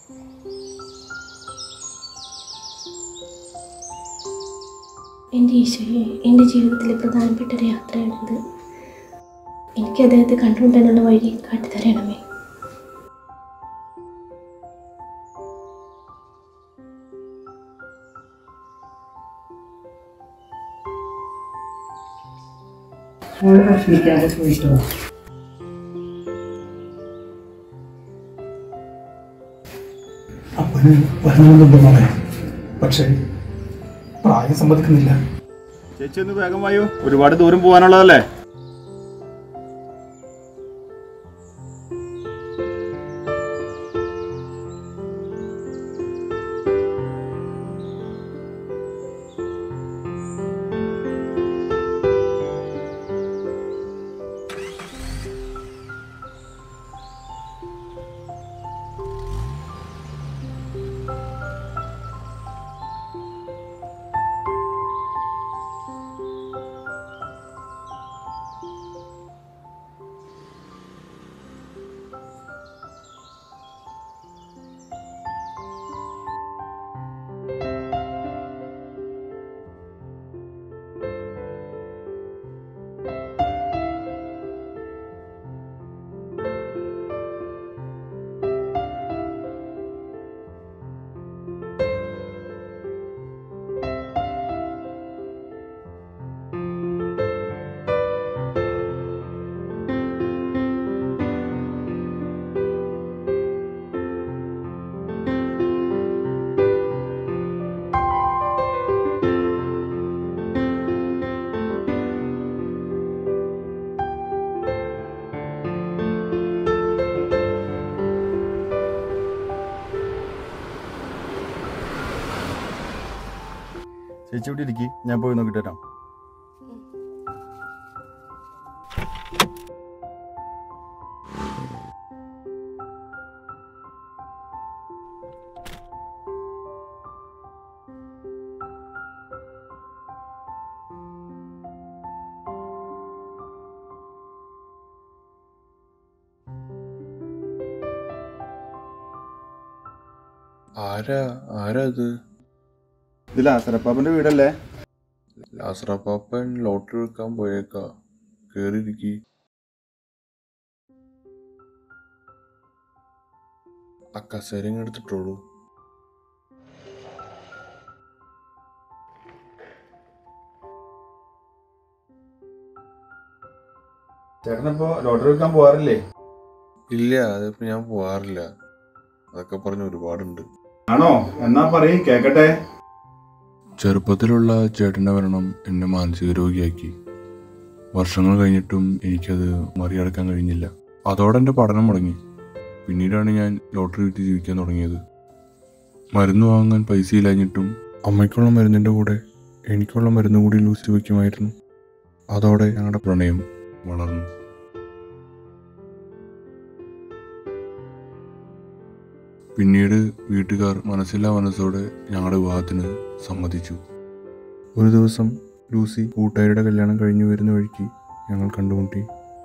എൻ്റെ ഈശോയെ എൻ്റെ ജീവിതത്തിലെ പ്രധാനപ്പെട്ട ഒരു യാത്രയാണിത് എനിക്ക് അദ്ദേഹത്തെ കണ്ടുമുട്ടാനുള്ള വഴി കാട്ടിത്തരണമേ മോള് വിഷമിക്കാതെ പോയിട്ടോ അപ്പന് വരണമെന്നുണ്ട് മോളെ പക്ഷേ പ്രായം സമ്മതിക്കുന്നില്ല ചേച്ചി ഒന്ന് വേഗം വായോ ഒരുപാട് ദൂരം പോകാനുള്ളതല്ലേ ചേച്ചി ഇവിടെ ഇരിക്കി ഞാൻ പോയി നോക്കിട്ട് വരാം ആരാ ആരാ ഇത് ഇതിലാ സരപ്പാപ്പന്റെ വീടല്ലേ ലാസറപ്പാപ്പൻ ലോട്ടറി എടുക്കാൻ പോയേക്കാ കേറിയിരിക്കി ആ കസേരയും എടുത്തിട്ടോളൂ ചേട്ടനിപ്പോ ലോട്ടറി വെക്കാൻ പോകാറില്ലേ ഇല്ല അതിപ്പോ ഞാൻ പോവാറില്ല അതൊക്കെ പറഞ്ഞ് ഒരുപാടുണ്ട് ആണോ എന്നാ പറയും കേക്കട്ടെ ചെറുപ്പത്തിലുള്ള ചേട്ടൻ്റെ മരണം എന്നെ മാനസിക രോഗിയാക്കി വർഷങ്ങൾ കഴിഞ്ഞിട്ടും എനിക്കത് മറികടക്കാൻ കഴിഞ്ഞില്ല അതോടെ എൻ്റെ പഠനം മുടങ്ങി പിന്നീടാണ് ഞാൻ ലോട്ടറി വിറ്റ് ജീവിക്കാൻ തുടങ്ങിയത് മരുന്ന് വാങ്ങാൻ പൈസ ഇല്ലാഞ്ഞിട്ടും അമ്മയ്ക്കുള്ള മരുന്നിൻ്റെ കൂടെ എനിക്കുള്ള മരുന്ന് കൂടി ലൂസി വയ്ക്കുമായിരുന്നു അതോടെ ഞങ്ങളുടെ പ്രണയം വളർന്നു പിന്നീട് വീട്ടുകാർ മനസ്സില്ലാ മനസ്സോടെ ഞങ്ങളുടെ വിവാഹത്തിന് സമ്മതിച്ചു ഒരു ദിവസം ലൂസി കൂട്ടുകാരുടെ കല്യാണം കഴിഞ്ഞു വരുന്ന വഴിക്ക് ഞങ്ങൾ കണ്ടുമുട്ടി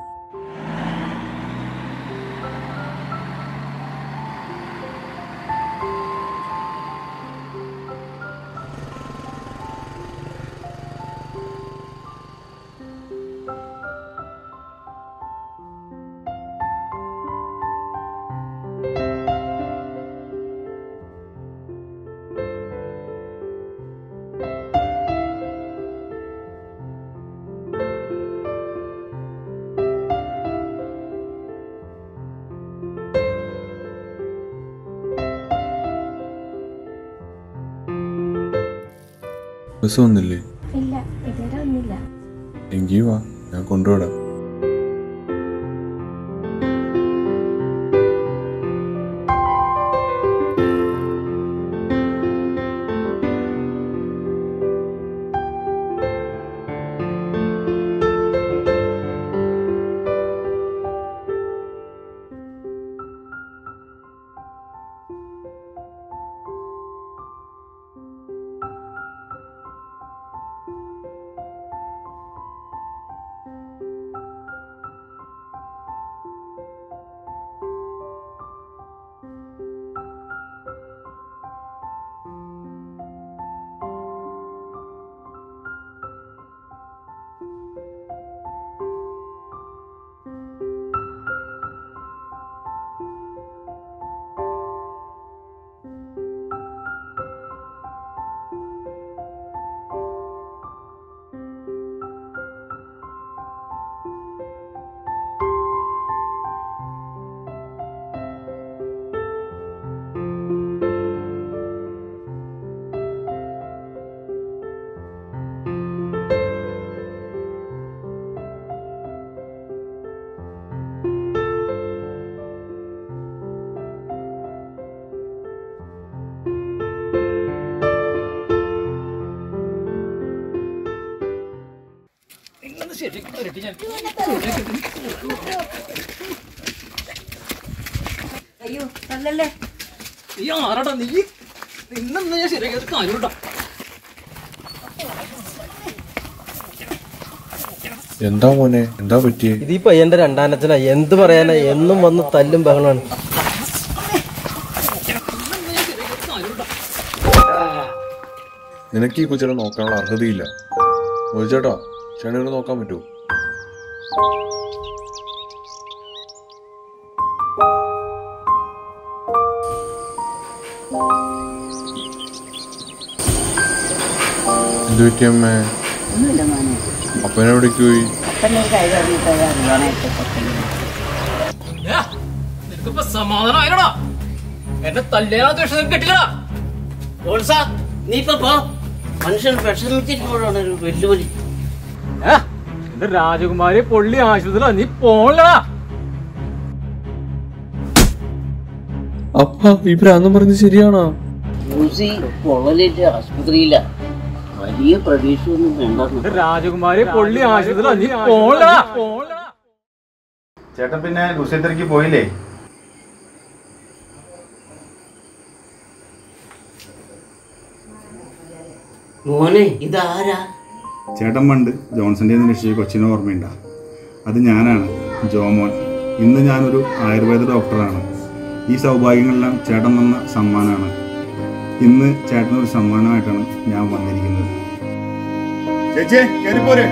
ബസ് വന്നില്ലേ ഇല്ല ഇതുവരെ ഒന്നുമില്ല എങ്കി വാ ഞാൻ കൊണ്ടുവിടാം അയ്യോ നല്ലല്ലേ നീ ആരാടാ നീ നിന്നെന്ന് ഞാൻ ശരിയാക്കിയത് കാര്യമുണ്ടോ എന്താ മോനെ എന്താ പറ്റിയേ ഇത് ഈ പയ്യന്റെ രണ്ടാനച്ഛനാ എന്ത് പറയാനാ എന്നും വന്ന് തല്ലും ബഹളാണ് നിനക്ക് ഈ കൊച്ചിനെ നോക്കാനുള്ള അർഹതയില്ല മോചേട്ടാ ചേട്ടനെ നോക്കാൻ പറ്റുമോ എന്ത് പറ്റിയമ്മേ ഒന്നുമില്ല മോനെ അപ്പനെവിടേക്ക് പോയി അപ്പനൊരു കൈ പറഞ്ഞിട്ട് അറിയാനായിട്ട് നിനക്കിപ്പോ സമാധാനമായിരടാ എന്നെ തല്ലേനാ ദ്വേഷം കെട്ടില്ലടാ നീ ഇപ്പൊ പോ മനുഷ്യൻ വിഷമിച്ചിരിക്കുമ്പോഴാണ് ഒരു വെല്ലുവിളി എന്റെ രാജകുമാരി പൊള്ളി ആശുപത്രിയിലാ നീ പോണല്ലടാ അപ്പ ഈ ഭ്രാന്തം പറഞ്ഞത് ശരിയാണോ ഊസി പൊള്ളലേറ്റ് ആശുപത്രിയില്ല വലിയ പ്രതീക്ഷയൊന്നും വേണ്ടെന്ന് എന്റെ രാജകുമാരി പൊള്ളി ആശുപത്രിയിലാ നീ പോണല്ലടാ പോണല്ലടാ ചേട്ടൻ പിന്നെ ദുഷ്യത്തിലേക്ക് പോയില്ലേ മോനെ ഇതാരാ ചേട്ടൻ പണ്ട് ജോൺസന്റെ രക്ഷിച്ച കൊച്ചിനെ ഓർമ്മയുണ്ട അത് ഞാനാണ് ജോമോൻ ഇന്ന് ഞാനൊരു ആയുർവേദ ഡോക്ടറാണ് ഈ സൗഭാഗ്യങ്ങളെല്ലാം ചേട്ടൻ തന്ന സമ്മാനമാണ് ഇന്ന് ചേട്ടനൊരു സമ്മാനമായിട്ടാണ് ഞാൻ വന്നിരിക്കുന്നത് ചേച്ചി കയറിപ്പോരെ